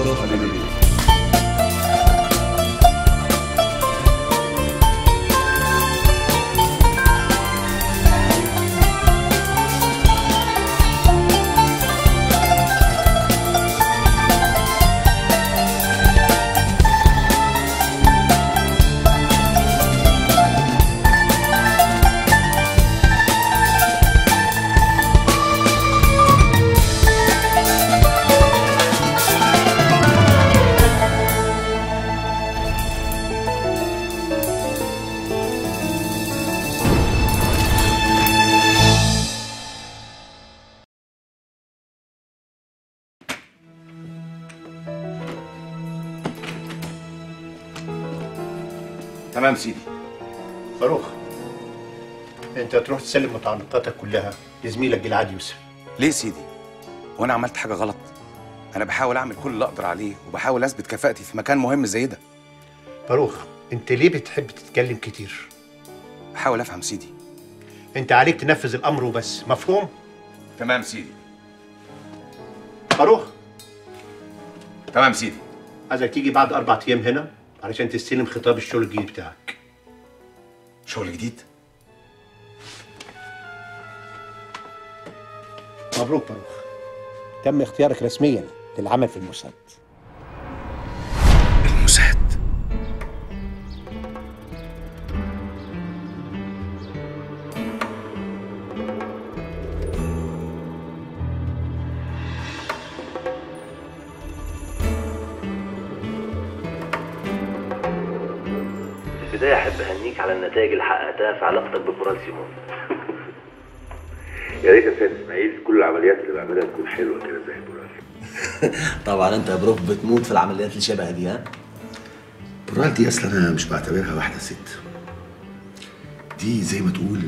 تمام سيدي فاروق انت تروح تسلم متعلقاتك كلها لزميلك جلعاد يوسف ليه سيدي وانا عملت حاجه غلط انا بحاول اعمل كل اللي اقدر عليه وبحاول اثبت كفاءتي في مكان مهم زي ده فاروق انت ليه بتحب تتكلم كتير بحاول افهم سيدي انت عليك تنفذ الامر وبس مفهوم تمام سيدي فاروق تمام سيدي عايزك تيجي بعد اربع ايام هنا علشان تستلم خطاب الشغل الجديد بتاعك شغل جديد مبروك فاروق تم اختيارك رسميا للعمل في الموساد الموساد في البداية أحب أهنيك على النتائج اللي حققتها في علاقتك بكورال سيمون يا ريت يا سيد اسماعيل كل العمليات اللي بعملها تكون حلوه كده زي بورال طبعا أنت يا بروف بتموت في العمليات اللي شبه دي ها؟ بورال دي اصلا انا مش بعتبرها واحده ست دي زي ما تقول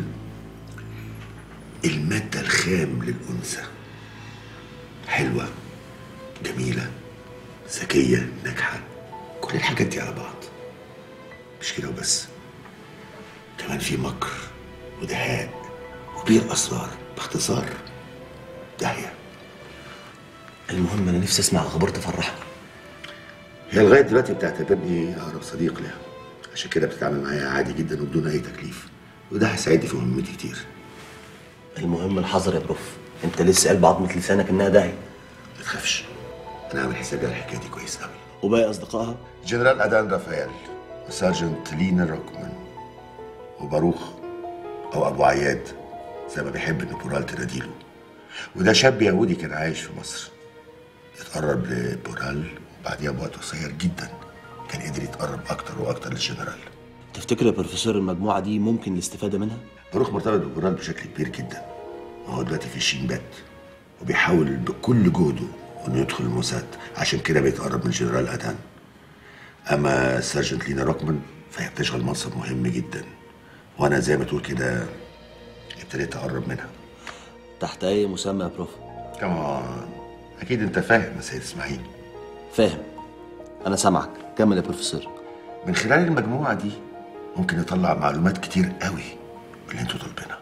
الماده الخام للانثى حلوه جميله ذكيه ناجحه كل الحاجات دي على بعض مش كده وبس كمان في مكر ودهاء وبير اسرار باختصار داهيه المهم أنا نفسي أسمع أخبار تفرحني هي لغايه دلوقتي بتعتبرني اقرب صديق لها عشان كده بتتعامل معايا عادي جدا وبدون اي تكليف وده هيساعدني في مهمتي كتير المهم الحذر يا بروف أنت لسه قلب عظمة لسانك إنها داهية ما تخافش انا عامل حسابي على الحكايه دي كويس قوي وباقي أصدقائها جنرال ادان رافائيل وسارجنت لينا روكمان وباروخ او ابو عياد زي ما بيحب ان بورال تناديله وده شاب يهودي كان عايش في مصر اتقرب لبورال وبعديها بوقت قصير جدا كان قدر يتقرب اكتر واكتر للجنرال تفتكر يا بروفيسور المجموعة دي ممكن الاستفادة منها؟ باروخ مرتبط ببورال بشكل كبير جدا وهو دلوقتي في الشينبات وبيحاول بكل جهده انه يدخل الموساد عشان كده بيتقرب من جنرال ادان اما سيرجنت لينا روكمان فهي بتشغل منصب مهم جدا وانا زي ما تقول كده ابتديت اقرب منها تحت أي مسمى يا بروف؟ كمان اكيد انت فاهم يا سيد اسماعيل فاهم أنا سامعك كمل يا بروفيسور من خلال المجموعه دي ممكن نطلع معلومات كتير قوي من اللي انتوا طالبينها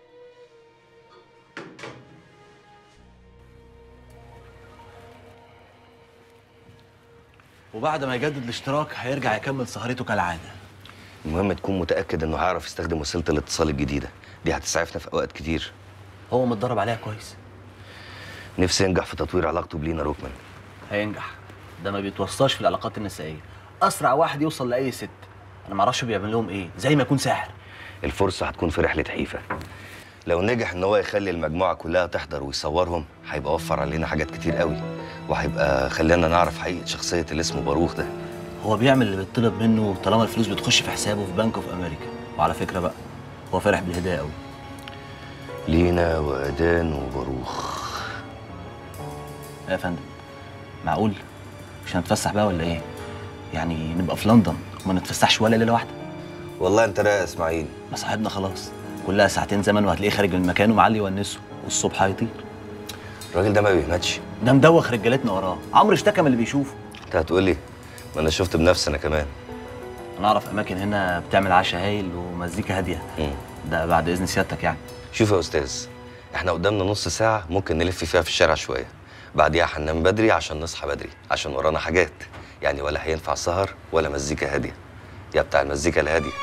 وبعد ما يجدد الاشتراك هيرجع يكمل سهرته كالعادة المهم تكون متأكد إنه هيعرف يستخدم وسيلة الاتصال الجديدة دي هتسعفنا في أوقات كتير هو متدرب عليها كويس نفسي ينجح في تطوير علاقته بلينا روكمان هينجح ده ما بيتوصاش في العلاقات النسائيه اسرع واحد يوصل لاي ست انا ما اعرفش بيعمل لهم ايه زي ما يكون ساحر الفرصة هتكون في رحلة حيفا لو نجح إن هو يخلي المجموعة كلها تحضر ويصورهم هيبقى وفر علينا حاجات كتير قوي وهيبقى خلانا نعرف حقيقة شخصية اللي اسمه باروخ ده هو بيعمل اللي بيطلب منه طالما الفلوس بتخش في حسابه في بنك اوف امريكا وعلى فكره بقى هو فرح بالهدايه قوي لينا وأدان وباروخ يا فندم معقول مش هنتفسح بقى ولا ايه يعني نبقى في لندن وما نتفسحش ولا ليله واحده والله أنت رايق يا إسماعيل ما صاحبنا خلاص كلها ساعتين زمن وهتلاقيه خارج من المكان ومعلي يونسه والصبح هيطير الراجل ده ما بيهمتش ده مدوخ رجالتنا وراه عمرو اشتكى من اللي بيشوفه أنت هتقول لي ما أنا شفت بنفسي أنا كمان انا اعرف اماكن هنا بتعمل عشاء هايل ومزيكا هاديه مم. ده بعد اذن سيادتك يعني شوف يا أستاذ إحنا قدامنا نص ساعة ممكن نلف فيها في الشارع شوية بعديها هننام بدري عشان نصحى بدري عشان ورانا حاجات يعني ولا هينفع سهر ولا مزيكا هاديه يا بتاع المزيكا الهاديه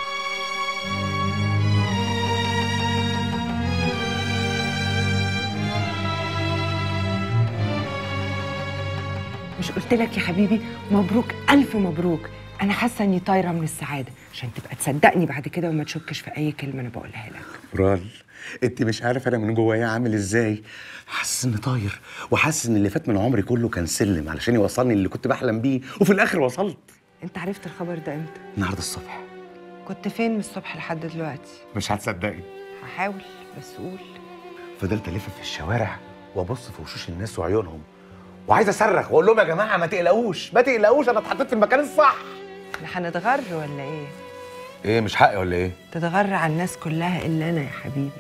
مش قلت لك يا حبيبي مبروك الف مبروك انا حاسه اني طايره من السعاده عشان تبقى تصدقني بعد كده وما تشكش في اي كلمه انا بقولها لك رال انت مش عارف انا من جوايا عامل ازاي حاسس اني طاير وحاسس ان اللي فات من عمري كله كان سلم علشان يوصلني اللي كنت بحلم بيه وفي الاخر وصلت انت عرفت الخبر ده امتى النهارده الصبح كنت فين من الصبح لحد دلوقتي مش هتصدقي هحاول بس قول فضلت الف في الشوارع وابص في وشوش الناس وعيونهم وعايز اصرخ واقول لهم يا جماعه ما تقلقوش ما تقلقوش انا اتحطيت في المكان الصح احنا هنتغر ولا ايه ايه مش حقي ولا ايه تتغر على الناس كلها الا انا يا حبيبي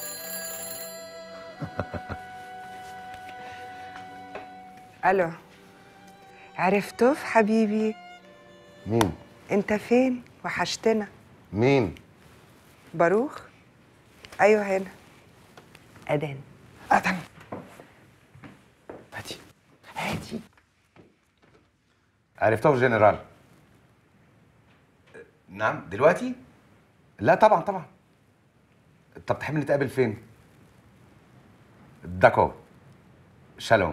الو عرفتوف حبيبي مين انت فين وحشتنا مين باروخ ايوه هنا اذان ادم هاتي هاتي عرفتها جنرال نعم دلوقتي لا طبعا طبعا طب تحب نتقابل فين داكو شالوم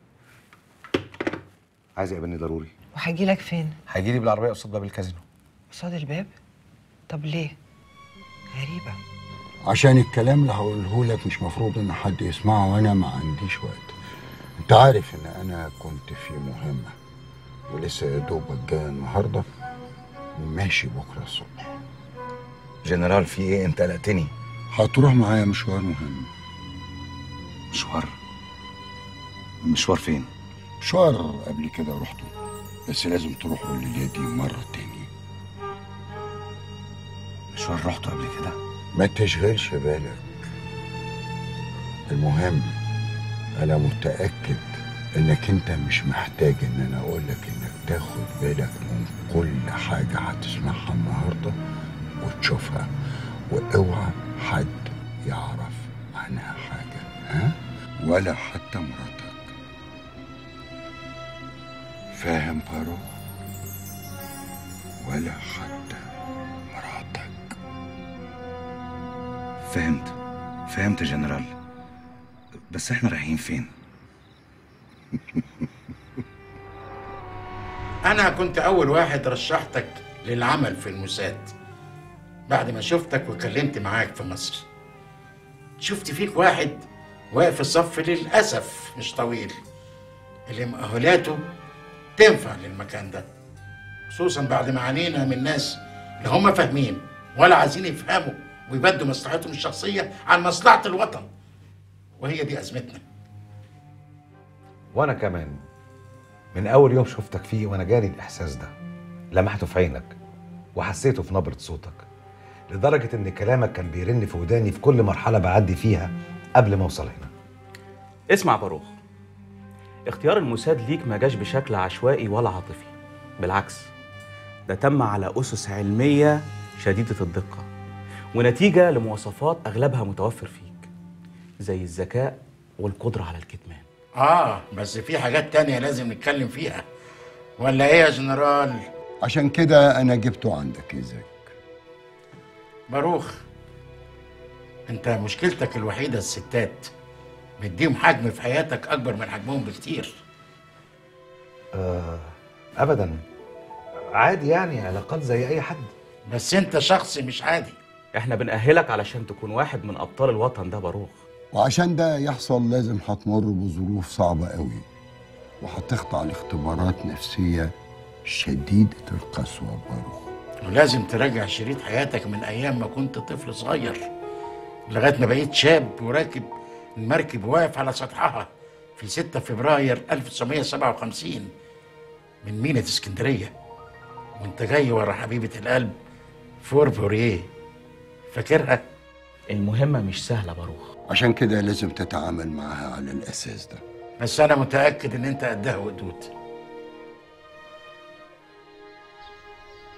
عايز يقابلني ضروري وهجي لك فين هيجي لي بالعربيه قصاد باب الكازينو قصاد الباب طب ليه غريبه عشان الكلام اللي هقوله لك مش مفروض ان حد يسمعه وانا ما عنديش وقت انت عارف ان انا كنت في مهمة ولسه يا دوبك جاي النهارده وماشي بكره الصبح جنرال في ايه انت قلقتني هتروح معايا مشوار مهم مشوار مشوار فين مشوار قبل كده رحته بس لازم تروحوا الليلة دي مرة تاني مشوار رحته قبل كده ما تشغلش بالك المهم انا متاكد انك انت مش محتاج ان انا اقول لك انك تاخد بالك من كل حاجه هتسمعها النهارده وتشوفها واوعى حد يعرف عنها حاجه ها ولا حتى مراتك فاهم بارو ولا حتى مراتك فهمت فهمت يا جنرال بس احنا رايحين فين أنا كنت أول واحد رشحتك للعمل في الموساد بعد ما شفتك وكلمت معاك في مصر شفت فيك واحد واقف الصف للأسف مش طويل اللي مؤهلاته تنفع للمكان ده خصوصا بعد ما عانينا من ناس لا هم فاهمين ولا عايزين يفهموا ويبدوا مصلحتهم الشخصية عن مصلحة الوطن وهي دي أزمتنا وانا كمان من اول يوم شفتك فيه وانا جالي الاحساس ده لمحته في عينك وحسيته في نبره صوتك لدرجه ان كلامك كان بيرن في وداني في كل مرحله بعدي فيها قبل ما اوصل هنا اسمع باروخ اختيار الموساد ليك ما جاش بشكل عشوائي ولا عاطفي بالعكس ده تم على أسس علمية شديدة الدقة ونتيجة لمواصفات أغلبها متوفر فيك زي الذكاء والقدرة على الكتمان آه بس في حاجات تانية لازم نتكلم فيها ولا إيه يا جنرال عشان كده انا جبته عندك ازاك باروخ أنت مشكلتك الوحيدة الستات مديهم حجم في حياتك أكبر من حجمهم بكتير آه ابدا عادي يعني علاقات زي اي حد بس أنت شخص مش عادي احنا بنأهلك علشان تكون واحد من أبطال الوطن ده باروخ وعشان ده يحصل لازم هتمر بظروف صعبة قوي وهتخضع لاختبارات نفسية شديدة القسوة باروخ ولازم تراجع شريط حياتك من أيام ما كنت طفل صغير لغاية ما بقيت شاب وراكب المركب واقف على سطحها في 6 فبراير 1957 من ميناء اسكندرية وانت جاي ورا حبيبة القلب فور فوريه فاكرها؟ المهمة مش سهلة باروخ عشان كده لازم تتعامل معاها على الأساس ده بس أنا متأكد إن أنت قدها وقدود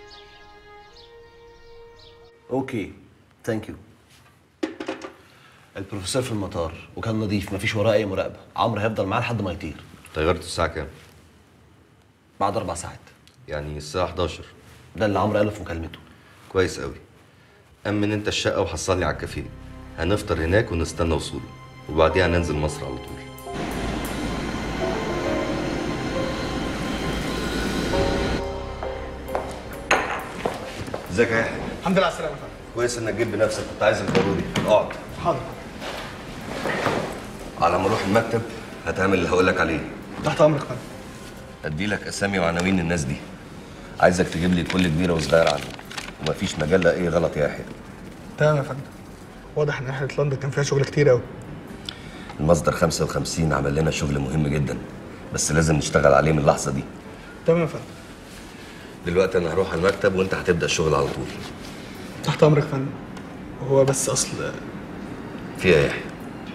اوكي ثانك يو البروفيسور في المطار وكان نظيف مفيش وراه اي مراقبه عمرو هيفضل معاه لحد ما يطير طيرته الساعه كام بعد اربع ساعات يعني الساعه 11 ده اللي عمرو قاله في مكالمته كويس قوي امن انت الشقه وحصلني على الكافيه هنفطر هناك ونستنى وصوله وبعديها ننزل مصر على طول ازيك يا يحيى الحمد لله على السلامه يا فندم كويس انك جيت بنفسك كنت عايزك ضروري اقعد حاضر على ما اروح المكتب هتعمل اللي هقول لك عليه تحت امرك يا فندم ادي لك اسامي وعناوين الناس دي عايزك تجيب لي كل كبيره وصغيره عنهم ومفيش مجال لاي غلط يا يحيى تمام يا فندم واضح ان رحله لندن كان فيها شغل كتير قوي المصدر 55 عمل لنا شغل مهم جدا بس لازم نشتغل عليه من اللحظه دي تمام يا فندم دلوقتي انا هروح على المكتب وانت هتبدا الشغل على طول تحت امرك يا فندم هو بس اصل في ايه يا يحيى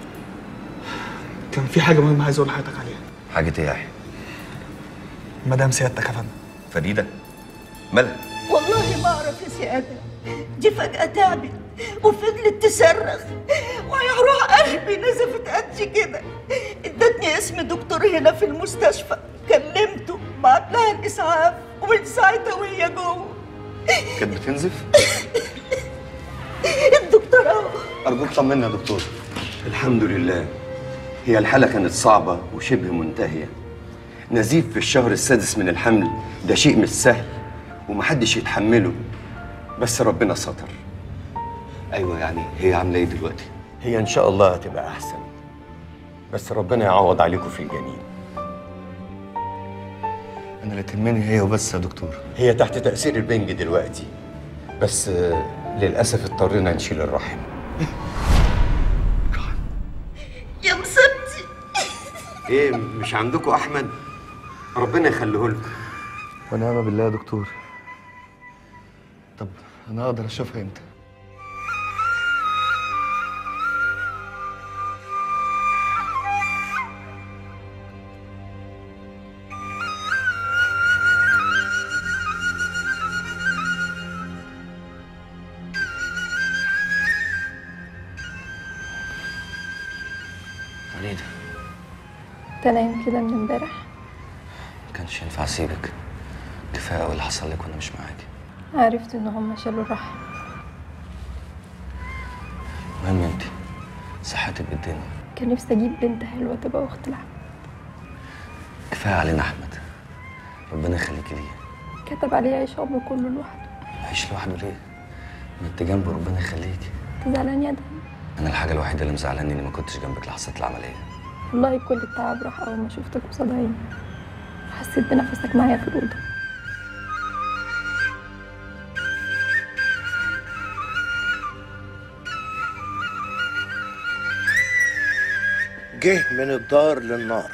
كان في حاجه مهمه عايز اقول لحضرتك عليها حاجه ايه يا يحيى مدام سيادتك يا فندم فريده مالها والله ما اعرف يا سيادة دي فجأة تعبت وفضلت تصرخ وهيروح قلبي نزفت قد كده ادتني اسم دكتور هنا في المستشفى كلمته بعت لها الاسعاف ومن ساعتها وهي جوه كانت بتنزف الدكتور اهو أرجوك طمنا يا دكتور الحمد لله هي الحالة كانت صعبة وشبه منتهية نزيف في الشهر السادس من الحمل ده شيء مش سهل ومحدش يتحمله بس ربنا ستر أيوة يعني هي عاملة إيه دلوقتي؟ هي إن شاء الله هتبقى أحسن بس ربنا يعوض عليكم في الجنين انا اللي تهمني هي وبس يا دكتور هي تحت تأثير البنج دلوقتي بس آه، للأسف اضطرينا نشيل الرحم يا مصيبتي إيه مش عندكم أحمد؟ ربنا يخليه لكم ونعم بالله يا دكتور طب انا اقدر اشوفها امتى فريده انت نايم كده من امبارح ما كانش ينفع اسيبك كفايه قوي اللي حصل لك وانا مش معاكي عرفت ان هم شالوا الرحم المهم انت صحتك بالدنيا كان نفسي اجيب بنت حلوه تبقى اخت لحم كفايه علينا احمد ربنا يخليكي ليه كتب عليه يعيش عمره كله لوحده عيش لوحده ليه ما انت جنبه ربنا يخليكي انت زعلان يا ده انا الحاجه الوحيده اللي مزعلاني اني ما كنتش جنبك لحظه العمليه والله كل التعب راح اول ما شفتك قصاد عيني حسيت بنفسك معايا في الاوضه جه من الدار للنار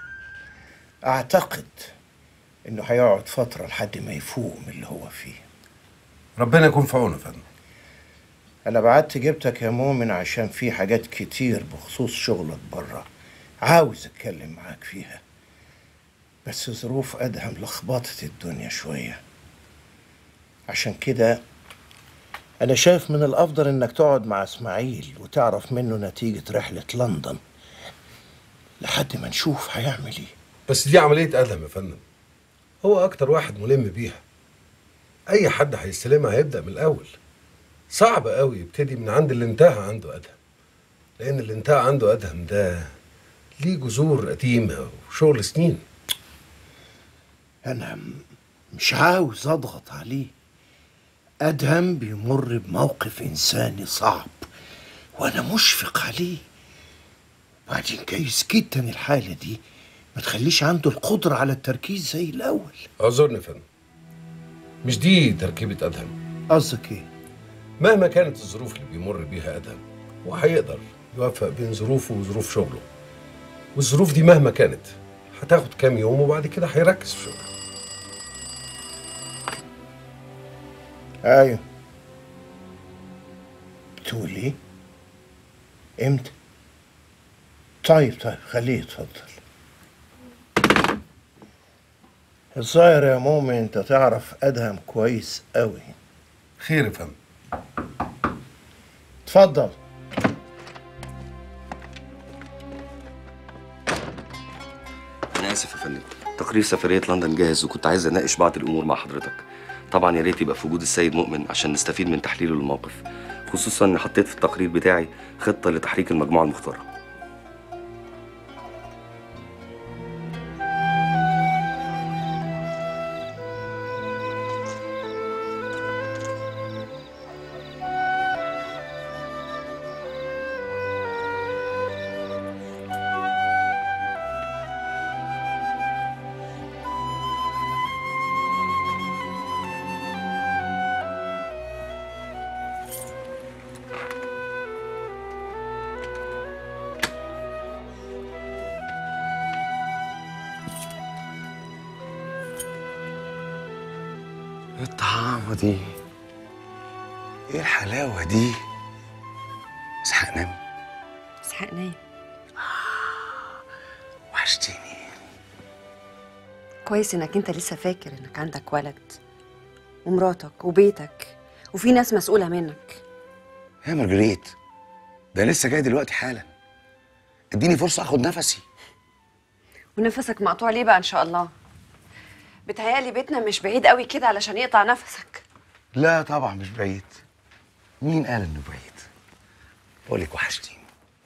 اعتقد انه هيقعد فتره لحد ما يفوق من اللي هو فيه ربنا يكون في عونه يا فندم انا بعت جبتك يا مؤمن عشان في حاجات كتير بخصوص شغلك بره عاوز اتكلم معاك فيها بس ظروف ادهم لخبطت الدنيا شويه عشان كده انا شايف من الافضل انك تقعد مع اسماعيل وتعرف منه نتيجه رحله لندن لحد ما نشوف هيعمل ايه بس دي عملية أدهم يا فندم هو أكتر واحد ملم بيها أي حد هيستلمها هيبدأ من الأول صعب قوي يبتدي من عند اللي انتهى عنده أدهم لأن اللي انتهى عنده أدهم ده ليه جذور قديمة وشغل سنين انا م- مش عاوز اضغط عليه ادهم بيمر بموقف انساني صعب وانا مشفق عليه وبعدين جايز جدا الحاله دي ما تخليش عنده القدره على التركيز زي الاول اعذرني يا فندم مش دي تركيبة أدهم قصدك ايه؟ مهما كانت الظروف اللي بيمر بيها أدهم هو هيقدر يوفق بين ظروفه وظروف شغله والظروف دي مهما كانت هتاخد كام يوم وبعد كده هيركز في شغله ايوه بتقول ايه؟ امتى؟ طيب طيب خليه يتفضل الظاهر يا مؤمن انت تعرف ادهم كويس قوي خير يا فندم اتفضل تقرير سفرية لندن جاهز وكنت عايز اناقش بعض الامور مع حضرتك طبعا يا ريت يبقى في وجود السيد مؤمن عشان نستفيد من تحليله للموقف خصوصا اني حطيت في التقرير بتاعي خطة لتحريك المجموعة المختارة ايه الطعامة دي؟ ايه الحلاوة دي؟ اسحاق نام اسحاق نايم وحشتيني كويس انك انت لسه فاكر انك عندك ولد ومراتك وبيتك وفي ناس مسؤولة منك يا مارجريت ده لسه جاي دلوقتي حالا اديني فرصة اخد نفسي ونفسك مقطوع ليه بقى ان شاء الله بتهيالي بيتنا مش بعيد قوي كده علشان يقطع نفسك لا طبعا مش بعيد مين قال انه بعيد بقولك وحشتيني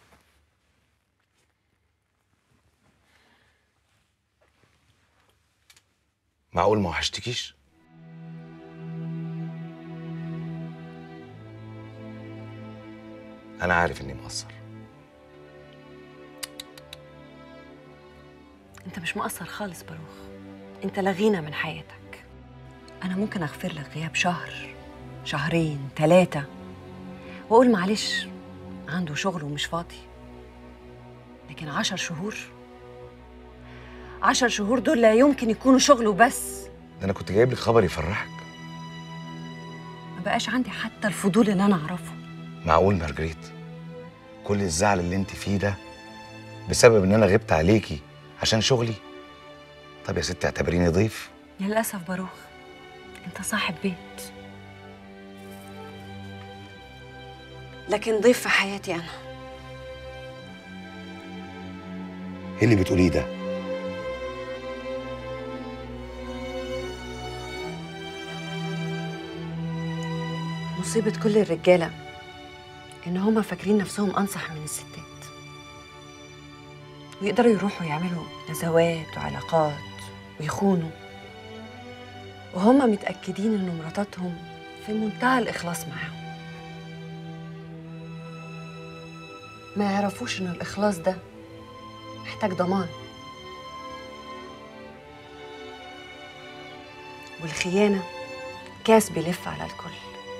معقول ما وحشتكيش انا عارف اني مقصر انت مش مقصر خالص باروخ انت لغينا من حياتك انا ممكن اغفر لك غياب شهر شهرين ثلاثة واقول معلش عنده شغل ومش فاضي لكن عشر شهور عشر شهور دول لا يمكن يكونوا شغل وبس ده انا كنت جايب لك خبر يفرحك ما بقاش عندي حتى الفضول ان انا اعرفه معقول مارجريت كل الزعل اللي انت فيه ده بسبب ان انا غبت عليكي عشان شغلي طب يا ستي اعتبريني ضيف للاسف باروخ انت صاحب بيت لكن ضيف في حياتي انا ايه اللي بتقوليه ده مصيبة كل الرجالة إن هما فاكرين نفسهم أنصح من الستات ويقدروا يروحوا يعملوا نزوات وعلاقات ويخونوا وهما متأكدين إن مراتاتهم في منتهى الإخلاص معاهم ما يعرفوش إن الإخلاص ده محتاج ضمان والخيانة كاس بيلف على الكل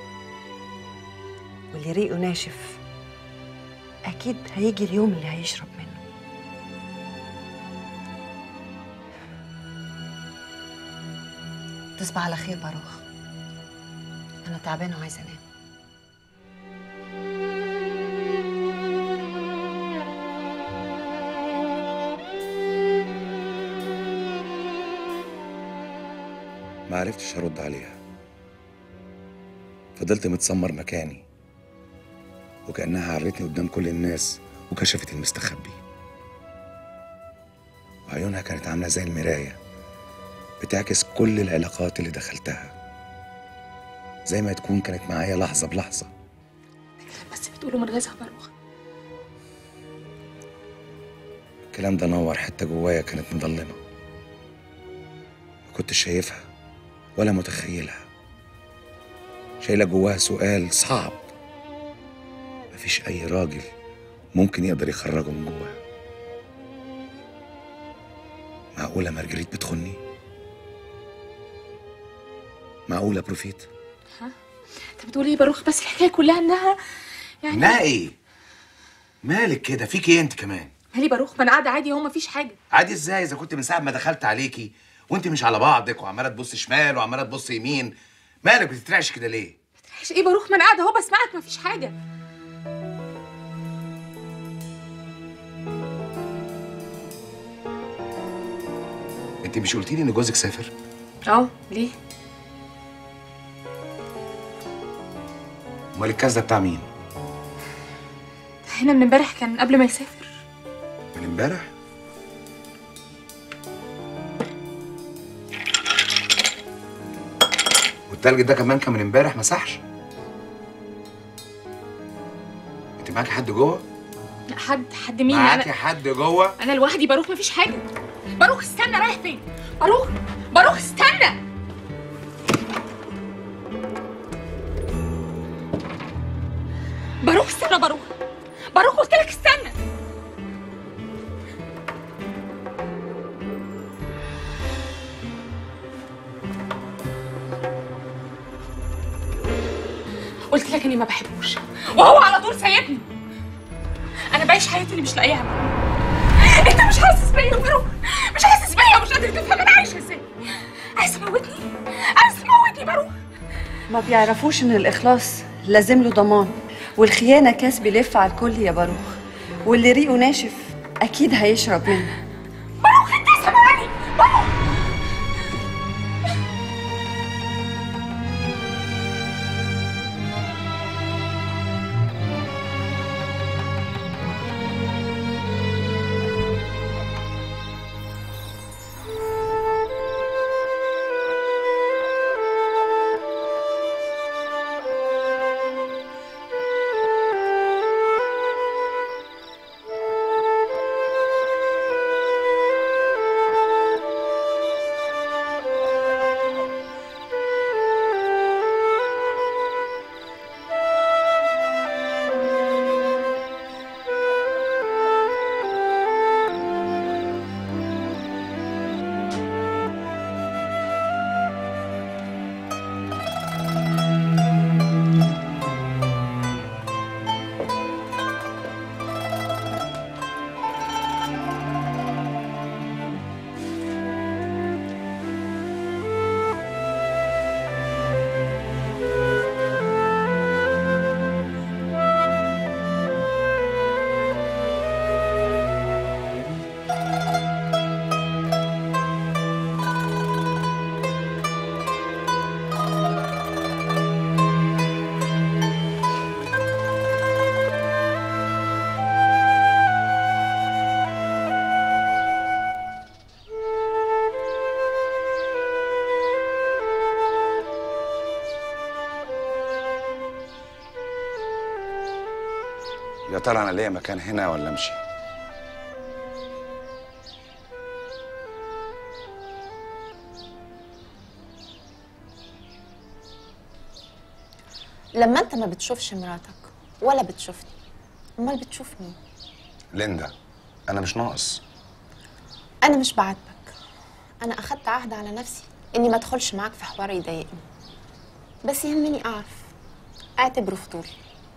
واللي ريقه ناشف أكيد هيجي اليوم اللي هيشرب منه تصبح على خير باروخ أنا تعبانة وعايزة أنام ما عرفتش ارد عليها فضلت متسمر مكاني وكأنها عرتني قدام كل الناس وكشفت المستخبي وعيونها كانت عاملة زي المراية بتعكس كل العلاقات اللي دخلتها زي ما تكون كانت معايا لحظة بلحظة بس بتقولوا من غيظها باروخ الكلام ده نور حتة جوايا كانت مضلمة ما كنتش شايفها ولا متخيلها شايلة جواها سؤال صعب مفيش أي راجل ممكن يقدر يخرجه من جواها معقولة مارجريت بتخني؟ معقولة بروفيت؟ ها انت بتقول ايه باروخ بس الحكايه كلها انها يعني لا ايه؟ مالك كده؟ فيك ايه انت كمان؟ مالي باروخ ما انا قاعده عادي هو مفيش حاجه عادي ازاي اذا كنت من ساعة ما دخلت عليكي وانت مش على بعضك وعمالة تبص شمال وعمالة تبص يمين مالك بتترعش كده ليه؟ ايش ايه باروخ ما انا قاعده اهو بسمعك مفيش حاجه انت مش قلتي لي ان جوزك سافر؟ اه ليه امال الكاس ده بتاع مين؟ هنا من امبارح كان قبل ما يسافر من امبارح؟ والتلج ده كمان كان من امبارح مسحش انت معاكي حد جوه؟ لا حد حد مين معاكي انا حد جوه؟ انا لوحدي باروخ مفيش حاجه باروخ استنى رايح فين باروخ باروخ استنى باروخ استنى باروخ باروخ قلت لك استنى قلت لك اني ما بحبوش وهو على طول سايبني انا بعيش حياتي اللي مش لاقيها انت مش حاسس بيا يا باروخ مش حاسس بيا ومش قادر تفهم انا عايشه ازاي عايز تموتني عايز تموتني باروخ ما بيعرفوش ان الاخلاص لازم له ضمان والخيانه كاس بيلف على الكل يا باروخ واللي ريقه ناشف اكيد هيشرب منه باروخ انت سامعني باروخ يا ترى انا ليا مكان هنا ولا امشي؟ لما انت ما بتشوفش مراتك ولا بتشوفني امال بتشوف مين ليندا انا مش ناقص انا مش بعاتبك انا اخدت عهد على نفسي اني ما ادخلش معاك في حوار يضايقني بس يهمني اعرف اعتبره فضول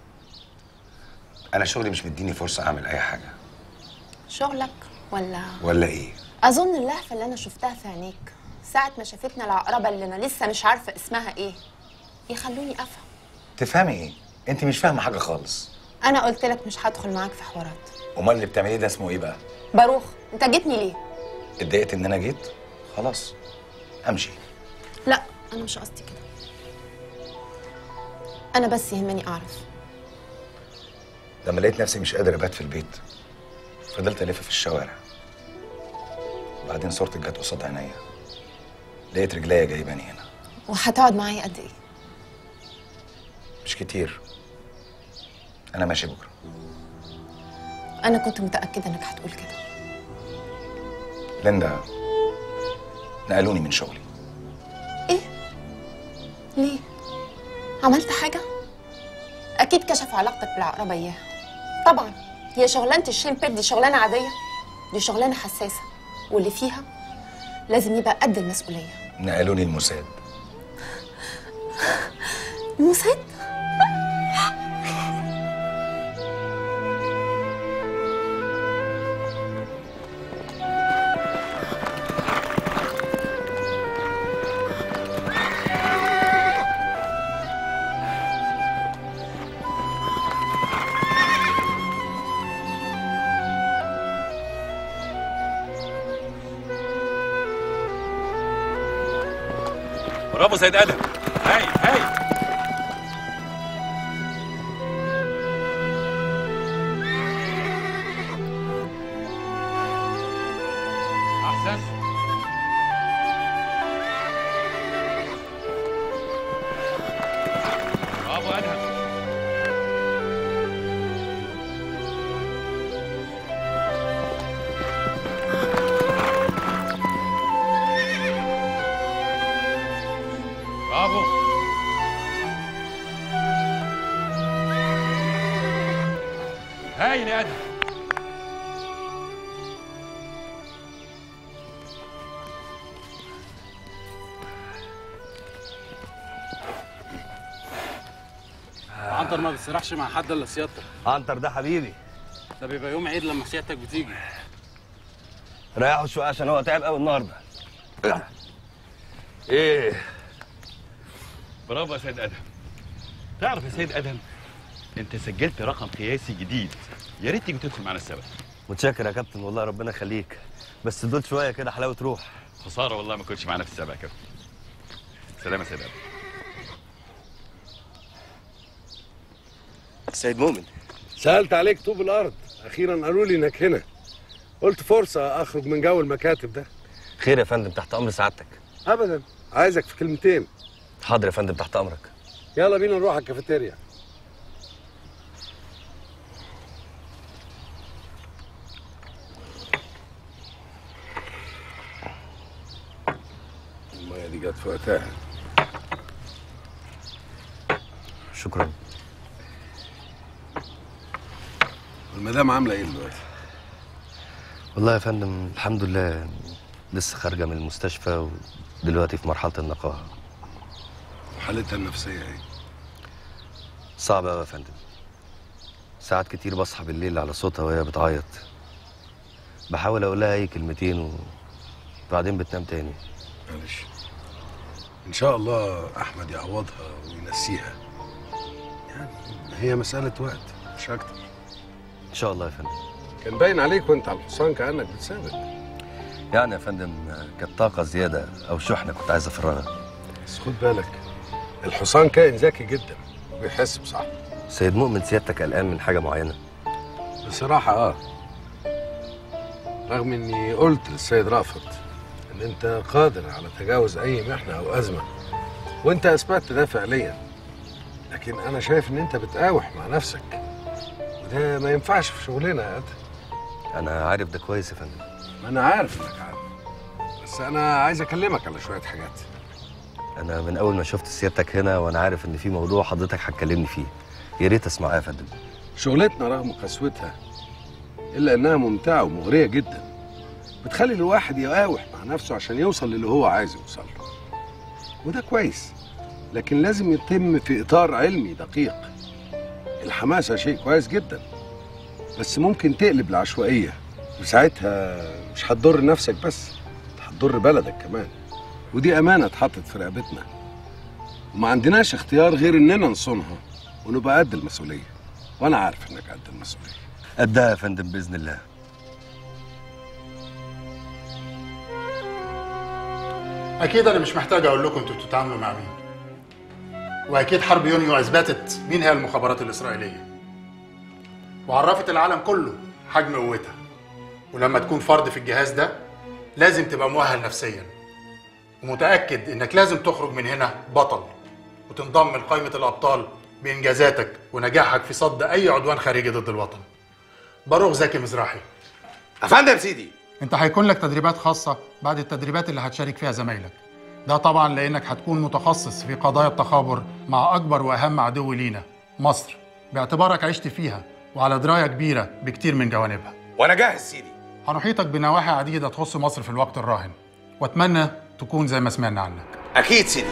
انا شغلي مش مديني فرصه اعمل اي حاجه شغلك ولا ولا ايه؟ اظن اللهفه اللي انا شفتها في عينيك ساعه ما شافتنا العقربه اللي انا لسه مش عارفه اسمها ايه يخلوني افهم تفهمي ايه؟ انت مش فاهمه حاجه خالص انا قلت لك مش هدخل معاك في حوارات امال اللي بتعمليه ده اسمه ايه بقى؟ باروخ انت جيتني ليه اتضايقت ان انا جيت؟ خلاص امشي لا انا مش قصدي كده انا بس يهمني اعرف لما لقيت نفسي مش قادر ابات في البيت فضلت الف في الشوارع وبعدين صورتك جت قصاد عينيا لقيت رجليا جايباني هنا وهتقعد معايا قد ايه مش كتير انا ماشي بكره انا كنت متاكده انك هتقول كده ليندا نقلوني من شغلي ليه عملت حاجه اكيد كشفوا علاقتك بالعقربه اياها طبعا هي شغلانه الشيمبر دي شغلانه عاديه دي شغلانه حساسه واللي فيها لازم يبقى قد المسؤوليه نقلوني الموساد الموساد برافو سيد ادم هاي هاي احسن برافو هايل يا ادهم عنتر ما بيستراحش مع حد الا سيادتك عنتر ده حبيبي ده بيبقى يوم عيد لما سيادتك بتيجي ريحوا شويه عشان هو تعب قوي النهارده ايه برافو يا سيد ادهم تعرف يا سيد ادهم انت سجلت رقم قياسي جديد يا ريت تيجي تدخل معانا السبت متشكر يا كابتن والله ربنا يخليك بس دول شويه كده حلاوه روح خساره والله ما كنتش معانا في السبت يا كابتن سلام يا سيد ادهم سيد مؤمن سألت عليك طوب الأرض أخيرا قالوا لي إنك هنا قلت فرصة أخرج من جو المكاتب ده خير يا فندم تحت امر سعادتك أبدا عايزك في كلمتين حاضر يا فندم تحت امرك يلا بينا نروح على الكافيتيريا المية دي جت في وقتها شكرا المدام عاملة إيه دلوقتي؟ والله يا فندم الحمد لله لسه خارجه من المستشفى ودلوقتي في مرحله النقاهه حالتها النفسية إيه؟ صعبه قوي يا فندم ساعات كتير بصحى بالليل على صوتها وهي بتعيط بحاول اقول لها اي كلمتين وبعدين بتنام تاني معلش إن شاء الله أحمد يعوضها وينسيها يعني هي مسألة وقت مش أكتر ان شاء الله يا فندم كان باين عليك وأنت على الحصان كأنك بتسابق يعني يا فندم كانت طاقه زياده او شحنه كنت عايز افرغها بس خد بالك الحصان كائن ذكي جدا وبيحس بصاحبه سيد مؤمن سيادتك قلقان من حاجه معينه بصراحة اه رغم اني قلت للسيد رأفت ان انت قادر على تجاوز اي محنة او ازمة وانت اثبتت ده فعليا لكن انا شايف ان انت بتقاوح مع نفسك وده ما ينفعش في شغلنا يا ادهم انا عارف ده كويس يا فندم ما انا عارف انك عارف بس انا عايز اكلمك على شوية حاجات انا من اول ما شفت سيادتك هنا وانا عارف ان في موضوع حضرتك هتكلمني فيه يا ريت اسمعها يا فندم شغلتنا رغم قسوتها الا انها ممتعة ومغرية جدا بتخلي الواحد يقاوح مع نفسه عشان يوصل للي هو عايز يوصل له وده كويس لكن لازم يتم في اطار علمي دقيق الحماسة شيء كويس جدا بس ممكن تقلب العشوائية وساعتها مش هتضر نفسك بس هتضر بلدك كمان ودي أمانة اتحطت في رقبتنا وما عندناش اختيار غير إننا نصونها ونبقى قد المسؤولية وأنا عارف إنك قد المسؤولية قدها يا فندم باذن الله اكيد انا مش محتاج اقول لكم انتوا بتتعاملوا مع مين واكيد حرب يونيو اثبتت مين هي المخابرات الاسرائيليه وعرفت العالم كله حجم قوتها ولما تكون فرد في الجهاز ده لازم تبقى مؤهل نفسيا ومتاكد انك لازم تخرج من هنا بطل وتنضم لقائمه الابطال بانجازاتك ونجاحك في صد اي عدوان خارجي ضد الوطن باروخ زكي مزراحي افندم سيدي انت هيكون لك تدريبات خاصة بعد التدريبات اللي هتشارك فيها زمايلك ده طبعا لانك هتكون متخصص في قضايا التخابر مع اكبر واهم عدو لينا مصر باعتبارك عشت فيها وعلى دراية كبيرة بكتير من جوانبها وانا جاهز سيدي هنحيطك بنواحي عديدة تخص مصر في الوقت الراهن واتمنى تكون زي ما سمعنا عنك اكيد سيدي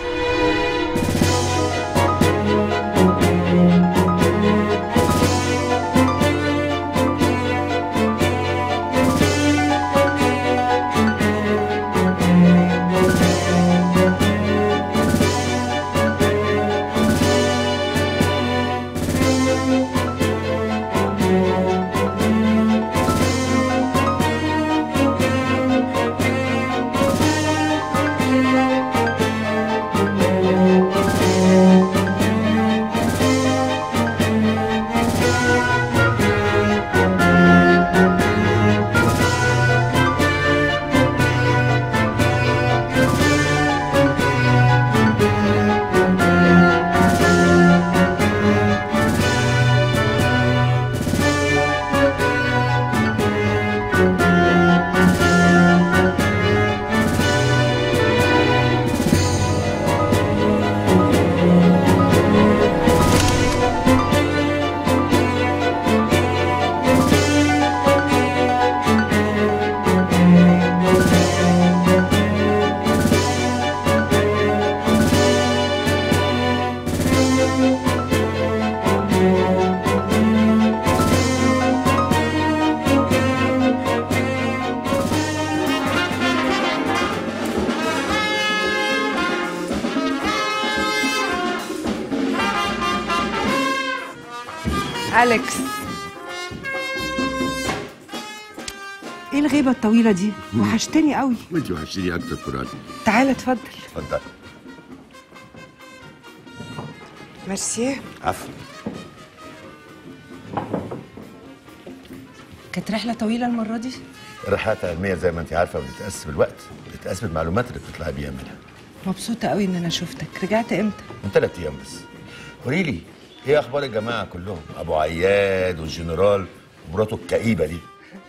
أليكس ايه الغيبة الطويلة دي؟ وحشتني قوي وانت وحشتني اكتر فرات تعالى اتفضل اتفضل ميرسي عفوا كانت رحلة طويلة المرة دي؟ الرحلات العلميه زي ما انت عارفه بتتقاس بالوقت بتتقاس بالمعلومات اللي بتطلعي بيها منها مبسوطة قوي ان انا شفتك رجعت امتى؟ من ثلاث ايام بس قولي لي ايه اخبار الجماعه كلهم ابو عياد والجنرال ومراته الكئيبه دي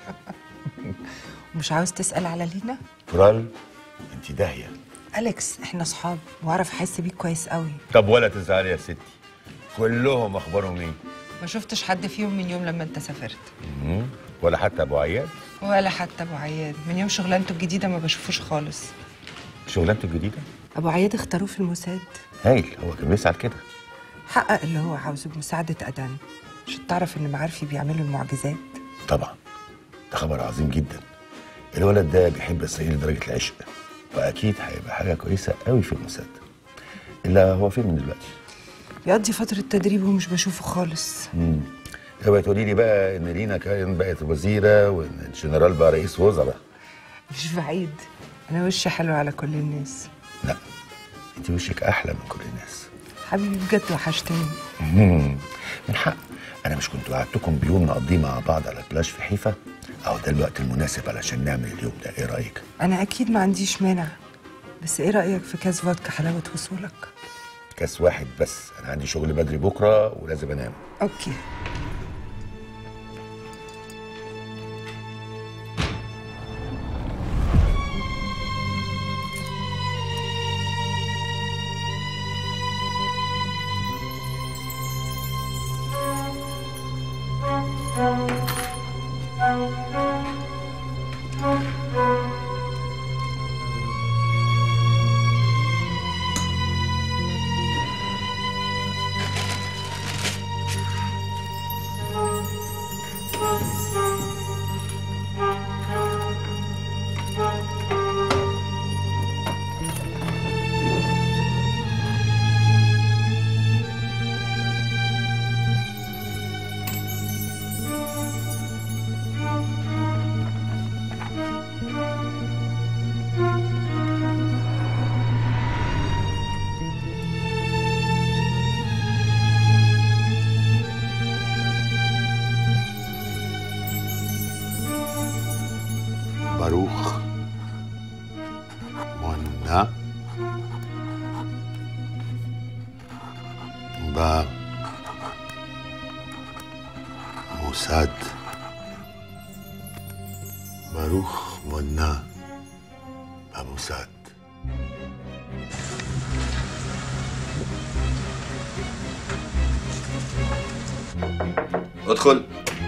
مش عاوز تسأل على لينا؟ كورال انت داهيه أليكس احنا صحاب واعرف احس بيك كويس قوي طب ولا تزعلي يا ستي كلهم اخبارهم ايه ما شفتش حد فيهم من يوم لما انت سافرت مم. ولا حتى ابو عياد ولا حتى ابو عياد من يوم شغلانته الجديدة ما بشوفوش خالص شغلانته الجديده ابو عياد اختاروه في الموساد هايل هو كان بيسعى كده حقق اللي هو عاوزه بمساعدة أدان عشان تعرف إن معارفي بيعملوا المعجزات طبعا ده خبر عظيم جدا الولد ده بيحب اسرائيل لدرجه العشق واكيد هيبقى حاجه كويسه قوي في الموساد الا هو فين من دلوقتي بيقضي فترة تدريب ومش بشوفه خالص امم اوعي تقولي لي بقى ان لينا كان بقت وزيره وان الجنرال بقى رئيس وزراء مش بعيد أنا وشي حلو على كل الناس انت وشك احلى من كل الناس حبيبي بجد وحشتني مم. من حق انا مش كنت وعدتكم بيوم نقضيه مع بعض على البلاج في حيفا اهو ده الوقت المناسب علشان نعمل اليوم ده ايه رايك أنا أكيد ما عنديش مانع بس إيه رأيك في كاس فودكا حلاوة وصولك؟ كاس واحد بس انا عندي شغل بدري بكره ولازم انام أوكي باروخ منا با موساد باروخ منا با موساد ادخل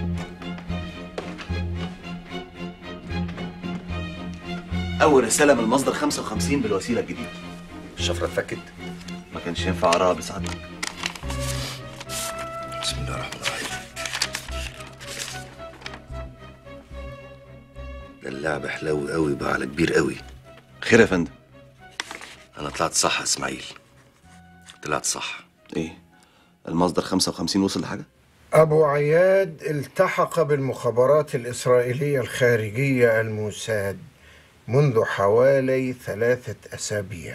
اول رساله من المصدر 55 بالوسيله الجديده الشفره اتفكت ما كانش ينفع اقراها بسعادتك بسم الله الرحمن الرحيم ده اللعب حلو قوي بقى على كبير قوي خير يا فندم انا طلعت صح يا اسماعيل طلعت صح ايه المصدر 55 وصل لحاجه أبو عياد التحق بالمخابرات الإسرائيلية الخارجية الموساد منذ حوالي ثلاثة أسابيع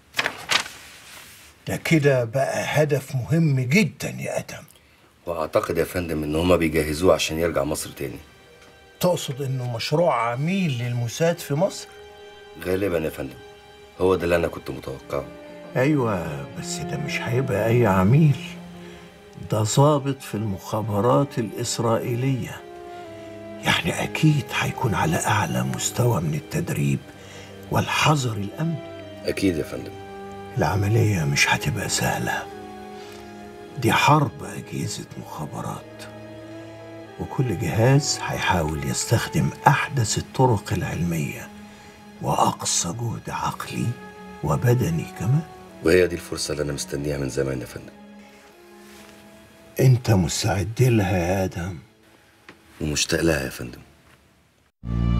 ده كده بقى هدف مهم جدا يا أدم واعتقد يا فندم ان هما بيجهزوه عشان يرجع مصر تاني تقصد إنه مشروع عميل للموساد في مصر؟ غالبا يا فندم هو ده اللي انا كنت متوقعه أيوة بس ده مش هيبقى أي عميل ده ضابط في المخابرات الإسرائيلية يعني أكيد هيكون على أعلى مستوى من التدريب والحذر الأمني اكيد يا فندم العملية مش هتبقى سهلة دي حرب أجهزة مخابرات وكل جهاز هيحاول يستخدم أحدث الطرق العلمية وأقصى جهد عقلي وبدني كمان وهي دي الفرصه اللي انا مستنيها من زمان يا فندم أنت مستعد لها يا آدم ومشتاق لها يا فندم